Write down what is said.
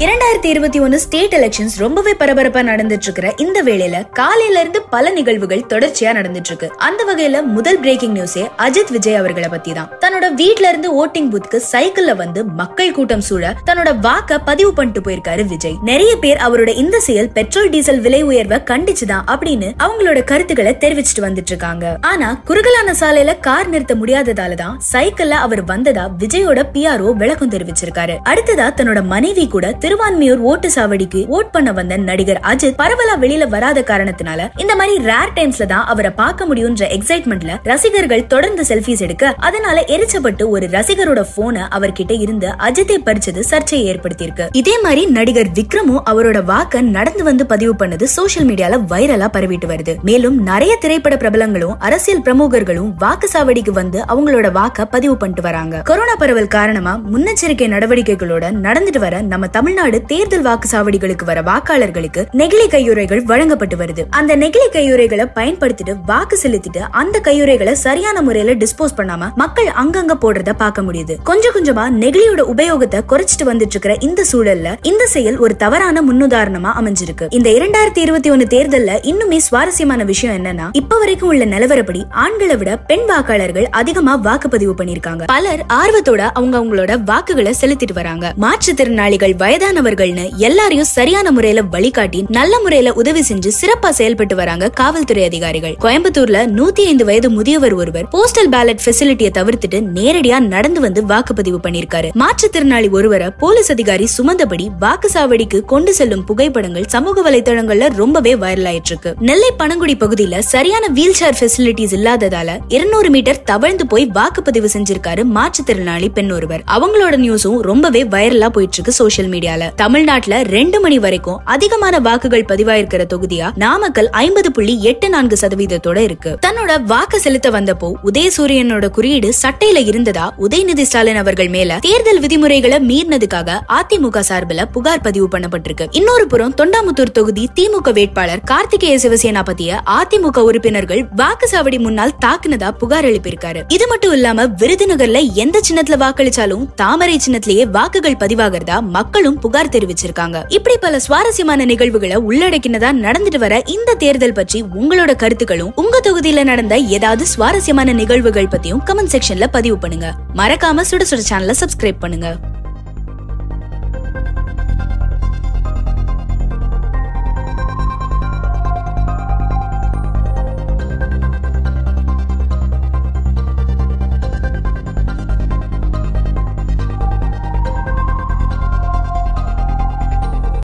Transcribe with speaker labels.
Speaker 1: இரண்டாயிரத்தி இருபத்தி ஒன்னு ஸ்டேட் எலெக்ஷன்ஸ் ரொம்பவே பரபரப்பா நடந்துட்டு இருக்கிற இந்த வேளையில காலையில இருந்து பல நிகழ்வுகள் தொடர்ச்சியா நடந்துட்டு இருக்கு அந்த வகையில முதல் பிரேக்கிங் நியூஸே அஜித் விஜய் அவர்களை பத்தி தான் தன்னோட வீட்ல இருந்து ஓட்டிங் பூத்துக்கு சைக்கிள்ல வந்து மக்கள் கூட்டம் சூழ தன்னோட வாக்க பதிவு பண்ணிட்டு போயிருக்காரு விஜய் நிறைய பேர் அவரோட இந்த செயல் பெட்ரோல் டீசல் விலை உயர்வை கண்டிச்சுதான் அப்படின்னு அவங்களோட கருத்துக்களை தெரிவிச்சிட்டு வந்துட்டு இருக்காங்க ஆனா குறுகலான சாலையில கார் நிறுத்த முடியாததால தான் சைக்கிள்ல அவர் வந்ததா விஜயோட பிஆர்ஓ விளக்கம் தெரிவிச்சிருக்காரு அடுத்ததா தன்னோட மனைவி கூட திருவான்மியூர் ஓட்டு சாவடிக்கு ஓட் பண்ண வந்த நடிகர் அஜித் பரவலா வெளியில வராத காரணத்தினால இந்த மாதிரி ரேர் டைம்ஸ்ல தான் அவரை பார்க்க முடியும்ன்ற எக்ஸைட்மெண்ட்ல ரசிகர்கள் தொடர்ந்து செல்ஃபிஸ் எடுக்க அதனால எரிச்சப்பட்டு ஒரு ரசிகரோட போனை அவர்கிட்ட இருந்து அஜித்தை பறிச்சது சர்ச்சையை ஏற்படுத்தியிருக்கு இதே மாதிரி நடிகர் விக்ரமும் அவரோட வாக்க நடந்து வந்து பதிவு பண்ணது சோஷியல் மீடியால வைரலா பரவிட்டு வருது மேலும் நிறைய திரைப்பட பிரபலங்களும் அரசியல் பிரமுகர்களும் வாக்குச்சாவடிக்கு வந்து அவங்களோட வாக்க பதிவு பண்ணிட்டு வராங்க கொரோனா பரவல் காரணமா முன்னெச்சரிக்கை நடவடிக்கைகளோட நடந்துட்டு வர நம்ம தமிழ்நாடு தேர்தல் வாக்குச்சாவடிகளுக்கு வர வாக்காளர்களுக்கு நெகிழி கையுறைகள் வழங்கப்பட்டு வருது அந்த நெகிழி கையுறைகளை பயன்படுத்திட்டு வாக்கு செலுத்திட்டு அந்த கையுறைகளை சரியான முறையில டிஸ்போஸ் பண்ணாம மக்கள் அங்கங்க போடுறத பார்க்க முடியுது கொஞ்சம் கொஞ்சமா நெகிழியோட உபயோகத்தை குறைச்சிட்டு வந்துட்டு இருக்கிற இந்த சூழல்ல இந்த செயல் ஒரு தவறான முன்னுதாரணமா அமைஞ்சிருக்கு இந்த இரண்டாயிரத்தி இருபத்தி ஒன்னு தேர்தல்ல இன்னுமே சுவாரஸ்யமான விஷயம் என்னன்னா இப்ப வரைக்கும் உள்ள நிலவரப்படி ஆண்களை விட பெண் வாக்காளர்கள் அதிகமா வாக்குப்பதிவு பண்ணிருக்காங்க பலர் ஆர்வத்தோட அவங்க அவங்களோட வாக்குகளை செலுத்திட்டு வராங்க மாற்றுத்திறனாளிகள் வயதானவர்கள்னு எல்லாரையும் சரியான முறையில வழிகாட்டி நல்ல முறையில உதவி செஞ்சு சிறப்பா செயல்பட்டு வராங்க காவல்துறை அதிகாரிகள் கோயம்புத்தூர்ல நூத்தி ஐந்து வயது முதியவர் ஒருவர் போஸ்டல் பேலட் பெசிலிட்டியை தவிர்த்துட்டு நேரடியா நடந்து வந்து வாக்குப்பதிவு பண்ணிருக்காரு மாற்றுத்திறனாளி ஒருவரை போலீஸ் அதிகாரி சுமந்தபடி வாக்குச்சாவடிக்கு கொண்டு செல்லும் புகைப்படங்கள் சமூக வலைதளங்கள்ல ரொம்பவே வைரல் ஆயிட்டு இருக்கு நெல்லை பனங்குடி பகுதியில சரியான வீல் சேர் பெசிலிட்டிஸ் இல்லாததால இருநூறு மீட்டர் தவழ்ந்து போய் வாக்குப்பதிவு செஞ்சிருக்காரு மாற்றுத்திறனாளி பெண் ஒருவர் அவங்களோட நியூஸும் ரொம்பவே வைரலா போயிட்டு இருக்கு சோஷியல் மீடியால தமிழ்நாட்டுல ரெண்டு மணி வரைக்கும் அதிகமான வாக்குகள் பதிவாயிருக்கிற தொகுதியா நாமக்கல் ஐம்பது புள்ளி எட்டு நான்கு சதவீதத்தோட இருக்கு தன்னோட வாக்கு செலுத்த வந்தப்போ உதயசூரியனோட குறியீடு சட்டையில இருந்ததா உதயநிதி ஸ்டாலின் அவர்கள் மேல தேர்தல் விதிமுறைகளை மீறினதுக்காக அதிமுக சார்பில் புகார் பதிவு பண்ணப்பட்டிருக்கு இன்னொரு புறம் தொண்டாமுத்தூர் தொகுதி திமுக வேட்பாளர் கார்த்திகேய சிவசேனா பத்திய அதிமுக உறுப்பினர்கள் வாக்குச்சாவடி முன்னால் தாக்குனதா புகார் எழுப்பியிருக்காரு இது மட்டும் இல்லாம விருதுநகர்ல எந்த சின்னத்துல வாக்களிச்சாலும் தாமரை சின்னத்திலேயே வாக்குகள் பதிவாகிறதா மக்களும் புகார் தெரிவிச்சிருக்காங்க இப்படி பல சுவாரஸ்யமான நிகழ்வுகளை உள்ளடக்கினதா நடந்துட்டு வர இந்த தேர்தல் பற்றி உங்களோட கருத்துக்களும் உங்க தொகுதியில நடந்த ஏதாவது சுவாரஸ்யமான நிகழ்வுகள் பத்தியும் கமெண்ட் செக்ஷன்ல பதிவு பண்ணுங்க மறக்காம சுட சுட சேனலை சப்ஸ்கிரைப் பண்ணுங்க